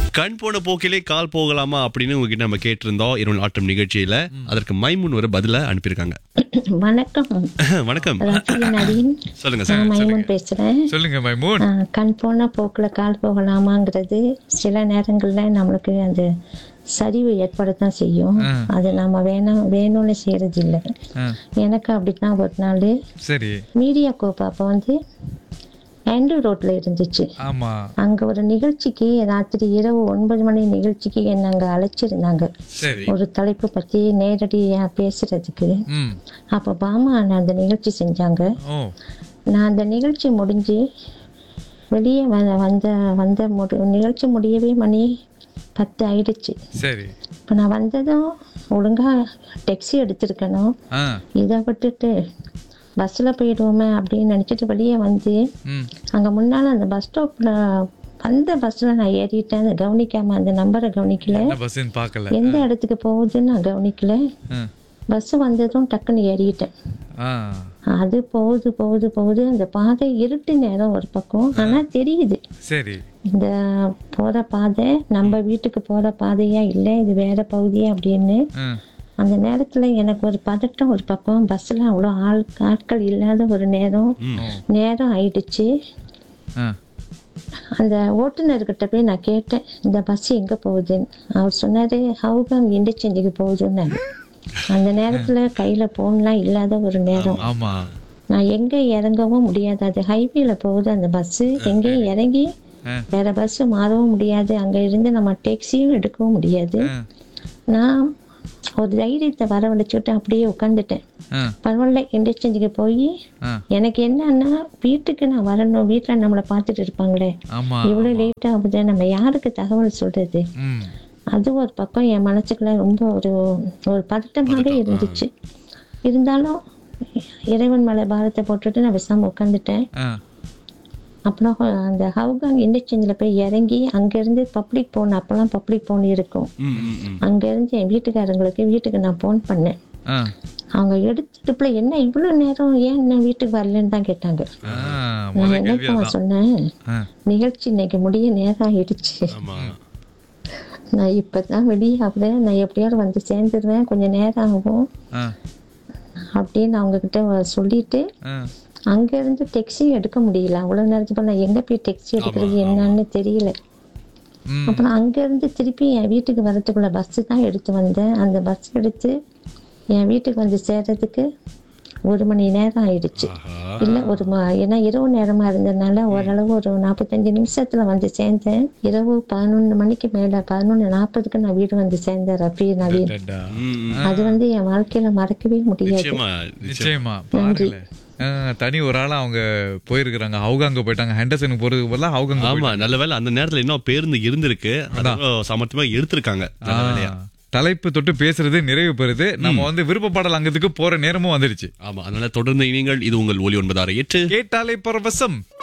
கண் போன போக்கிலே கால் போகலாமா அப்படின்னு உங்ககிட்ட நம்ம கேட்டிருந்தோம் இரவு ஆட்டம் நிகழ்ச்சியில அதற்கு மைமுன் ஒரு பதில அனுப்பியிருக்காங்க வணக்கம் வணக்கம் ராத்திரி நவீன் சொல்லுங்க நான் சார் மைமன் பேசுறேன் சொல்லுங்க மைமூன் ஆ, கண் போன போக்குல கால் போகலாமாங்கிறது சில நேரங்கள்ல நம்மளுக்கு அந்த சரிவு ஏற்படத்தான் செய்யும் அது நம்ம வேணாம் வேணும்னு செய்யறது இல்லை ஆ, எனக்கு அப்படித்தான் ஒரு நாள் சரி மீடியா கோப் அப்போ வந்து ஆண்ட்ரூ ரோட்ல இருந்துச்சு ஆமா அங்க ஒரு நிகழ்ச்சிக்கு ராத்திரி இரவு ஒன்பது மணி நிகழ்ச்சிக்கு என்ன அங்க அழைச்சிருந்தாங்க சரி ஒரு தலைப்பு பத்தி நேரடியா பேசுறதுக்கு ம் அப்போ பாமா அண்ணா அந்த நிகழ்ச்சி செஞ்சாங்க ஓ நான் அந்த நிகழ்ச்சி முடிஞ்சு வெளியே வ வந்த வந்த முடி நிகழ்ச்சி முடியவே மணி பத்து ஆயிடுச்சு சரி இப்போ நான் வந்ததும் ஒழுங்கா டெக்ஸி எடுத்திருக்கணும் ஆ இதை விட்டுட்டு பஸ்ஸில் போயிடுவோமே அப்படின்னு நினச்சிட்டு வெளியே வந்து ம் அங்கே முன்னால் அந்த பஸ் ஸ்டாப்பில் வந்த பஸ்ஸில் நான் ஏறிட்டேன் அதை கவனிக்காம அந்த நம்பரை கவனிக்கல என்ன பஸ்ன்னு பார்க்கல எந்த இடத்துக்கு போகுதுன்னு நான் கவனிக்கல ஆ. பஸ் வந்ததும் டக்குன்னு ஏறிட்டேன் ஆ அது போகுது போகுது போகுது அந்த பாதை இருட்டு நேரம் ஒரு பக்கம் ஆனா தெரியுது சரி இந்த போற பாதை நம்ம வீட்டுக்கு போற பாதையா இல்லை இது வேற பகுதியா அப்படின்னு ஆ அந்த நேரத்துல எனக்கு ஒரு பதட்டம் ஒரு பக்கம் பஸ்ல அவ்வளோ ஆள் ஆட்கள் இல்லாத ஒரு நேரம் நேரம் ஆயிடுச்சு ஆ அந்த ஓட்டுநர்கிட்ட போய் நான் கேட்டேன் இந்த பஸ் எங்க போகுதுன்னு அவர் சொன்னாரு ஹவுகாங் இண்டர்சேஞ்சுக்கு போகுதுன்னாரு அந்த நேரத்துல கையில போன்லாம் இல்லாத ஒரு நேரம் ஆமா நான் எங்க இறங்கவும் முடியாது அது ஹைவேல போகுது அந்த பஸ் எங்கேயும் இறங்கி ஆ. வேற பஸ் மாறவும் முடியாது அங்க இருந்து நம்ம டேக்ஸியும் எடுக்கவும் முடியாது ஆ நான் ஒரு தைரியத்தை வரவழைச்சுட்டு அப்படியே உட்காந்துட்டேன் ஆ பரவாயில்ல இண்டஸ்ட்ரிக்கு போய் ஆ எனக்கு என்னன்னா வீட்டுக்கு நான் வரணும் வீட்டுல நம்மளை பார்த்துட்டு இருப்பாங்களே ஆமா இவ்வளவு லேட் ஆகுது நம்ம யாருக்கு தகவல் சொல்றது ம் அது ஒரு பக்கம் என் மனசுக்குள்ள ரொம்ப ஒரு ஒரு பதட்டமாகவே இருந்துச்சு இருந்தாலும் இறைவன் மேல பாரத்தை போட்டுட்டு நான் விசாம உட்காந்துட்டேன் ஆ அப்புறம் அந்த ஹவுகாங் இண்டஸ்ட்ரியில் போய் இறங்கி அங்கேருந்து பப்ளிக் போன் அப்போல்லாம் பப்ளிக் போன் இருக்கும் ம், ம், ம். அங்கேருந்து என் வீட்டுக்காரங்களுக்கு வீட்டுக்கு நான் ஃபோன் பண்ணேன் ஆ அவங்க எடுத்துட்டுப்புல என்ன இவ்வளோ நேரம் ஏன் இன்னும் வீட்டுக்கு வரலன்னு தான் கேட்டாங்க ஆ நான் முதல் என்ன கேள்வி தெரியுமா சொன்னேன் ஆ நிகழ்ச்சி இன்னைக்கு முடிய நேரம் ஆயிடுச்சு ஆமா நான் இப்போ தான் வெளியே ஆகுறேன் நான் எப்படியாவது வந்து சேர்ந்துருவேன் கொஞ்சம் நேரம் ஆகும் ஆ அப்படின்னு அவங்க கிட்ட சொல்லிட்டு ஆ அங்கேருந்து டெக்ஸி எடுக்க முடியல அவ்வளோ நேரத்துக்கு நான் எங்கே போய் டெக்ஸி எடுக்கிறது என்னன்னு தெரியல ம் அப்புறம் அங்கேருந்து திருப்பி என் வீட்டுக்கு வரதுக்குள்ள பஸ்ஸு தான் எடுத்து வந்தேன் அந்த பஸ் எடுத்து என் வீட்டுக்கு வந்து சேர்றதுக்கு ஒரு மணி நேரம் ஆயிடுச்சு இல்லை ஒரு ம ஏன்னா இரவு நேரமா இருந்ததுனால ஓரளவு ஒரு நாற்பத்தஞ்சு நிமிஷத்துல வந்து சேர்ந்தேன் இரவு பதினொன்று மணிக்கு மேல பதினொன்று நாற்பதுக்கு நான் வீடு வந்து சேர்ந்தேன் ரஃபி நவீன் டடா. ம், ம். அது வந்து என் வாழ்க்கையில மறக்கவே முடியாது நிச்சயமா நிச்சயம். நிச்சயமா பாருங்களேன் ஆ, தனி ஒரு ஆளா அவங்க போயிருக்கிறாங்க ஹவுகாங்க போயிட்டாங்க ஹெண்டர்சனுக்கு போறதுக்கு பதிலா ஹவுகாங்க ஆமா நல்ல வேளை அந்த நேரத்துல இன்னும் பேருந்து இருந்திருக்கு அதான் சமர்த்தமா எடுத்திருக்காங்க நல்ல வேலையா ஆ, தலைப்பு தொட்டு பேசுறது நிறைவு பெறுது நம்ம வந்து விருப்ப பாடல் அங்கத்துக்கு போற நேரமும் வந்துடுச்சு ஆமா அதனால தொடர்ந்து இணைங்கள் இது உங்கள் ஒலி ஒன்பதாறு எட்டு கேட்டாலே பரவசம்